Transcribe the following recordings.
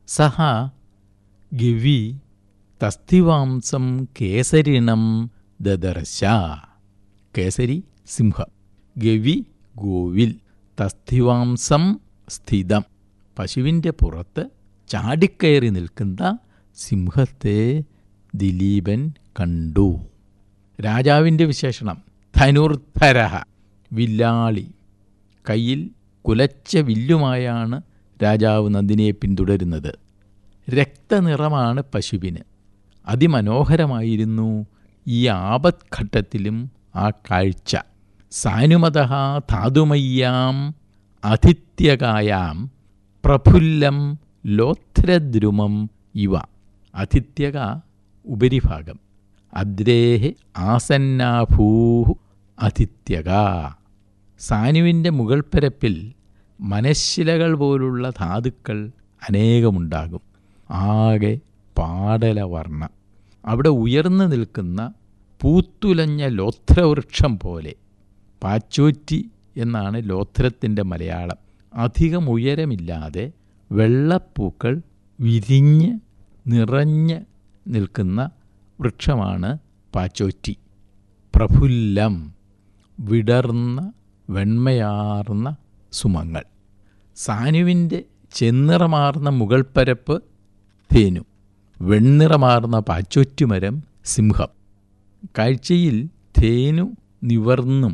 സഹ ഗവി തസ്തിവാംസം കേസരിണം ദദർശ കേസരി സിംഹം ഗവി ഗോവിൽ തസ്തിവാംസം സ്ഥിതം പശുവിൻ്റെ പുറത്ത് ചാടിക്കയറി നിൽക്കുന്ന സിംഹത്തെ ദിലീപൻ കണ്ടു രാജാവിൻ്റെ വിശേഷണം ധനുർധരഹ വില്ലാളി കയ്യിൽ കുലച്ച വില്ലുമായാണ് രാജാവ് നന്ദിനിയെ പിന്തുടരുന്നത് രക്തനിറമാണ് പശുവിന് അതിമനോഹരമായിരുന്നു ഈ ആപത്ഘട്ടത്തിലും ആ കാഴ്ച സാനുമത ധാതുമയ്യാം അധിത്യകായാം പ്രഫുല്ലം ലോത്രദ്രുമം ഇവ അധിത്യക ഉപരിഭാഗം അദ്രേഹ് ആസന്നാഭൂ അധിത്യക സാനുവിൻ്റെ മുകൾപ്പരപ്പിൽ മനശ്ശിലകൾ പോലുള്ള ധാതുക്കൾ അനേകമുണ്ടാകും ആകെ പാടലവർണ്ണം അവിടെ ഉയർന്നു നിൽക്കുന്ന പൂത്തുലഞ്ഞ ലോത്രവൃക്ഷം പോലെ പാച്ചോറ്റി എന്നാണ് ലോത്രത്തിൻ്റെ മലയാളം അധികം ഉയരമില്ലാതെ വെള്ളപ്പൂക്കൾ വിരിഞ്ഞ് നിറഞ്ഞ് നിൽക്കുന്ന വൃക്ഷമാണ് പാച്ചോറ്റി പ്രഫുല്ലം വിടർന്ന വെണ്മയാർന്ന സുമങ്ങൾ സാനുവിൻ്റെ ചെന്നിറമാർന്ന മുകൾപ്പരപ്പ് തേനു വെണ്ണിറമാർന്ന പാച്ചൊറ്റുമരം സിംഹം കാഴ്ചയിൽ തേനു നിവർന്നും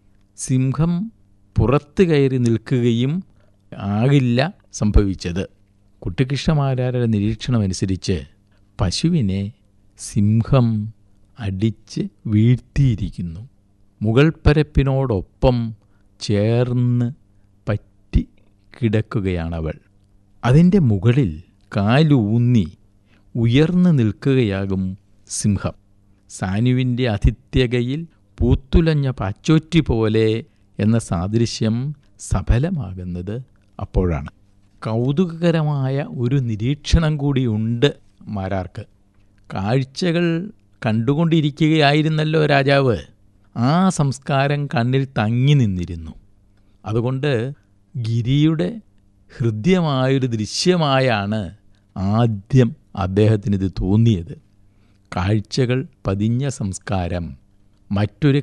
സിംഹം പുറത്തു കയറി നിൽക്കുകയും ആകില്ല സംഭവിച്ചത് കുട്ടിക്കൃഷ്ണമാരാരുടെ നിരീക്ഷണമനുസരിച്ച് പശുവിനെ സിംഹം അടിച്ച് വീഴ്ത്തിയിരിക്കുന്നു മുകൾപ്പരപ്പിനോടൊപ്പം ചേർന്ന് പറ്റി കിടക്കുകയാണവൾ അതിൻ്റെ മുകളിൽ കാലൂന്നി ഉയർന്നു നിൽക്കുകയാകും സിംഹം സാനുവിൻ്റെ അതിഥ്യകയിൽ പൂത്തുലഞ്ഞ പാച്ചോറ്റി പോലെ എന്ന സാദൃശ്യം സഫലമാകുന്നത് അപ്പോഴാണ് കൗതുകകരമായ ഒരു നിരീക്ഷണം കൂടിയുണ്ട് മാരാർക്ക് കാഴ്ചകൾ കണ്ടുകൊണ്ടിരിക്കുകയായിരുന്നല്ലോ രാജാവ് ആ സംസ്കാരം കണ്ണിൽ തങ്ങി നിന്നിരുന്നു അതുകൊണ്ട് ഗിരിയുടെ ഹൃദ്യമായൊരു ദൃശ്യമായാണ് ആദ്യം അദ്ദേഹത്തിന് ഇത് തോന്നിയത് കാഴ്ചകൾ പതിഞ്ഞ സംസ്കാരം മറ്റൊരു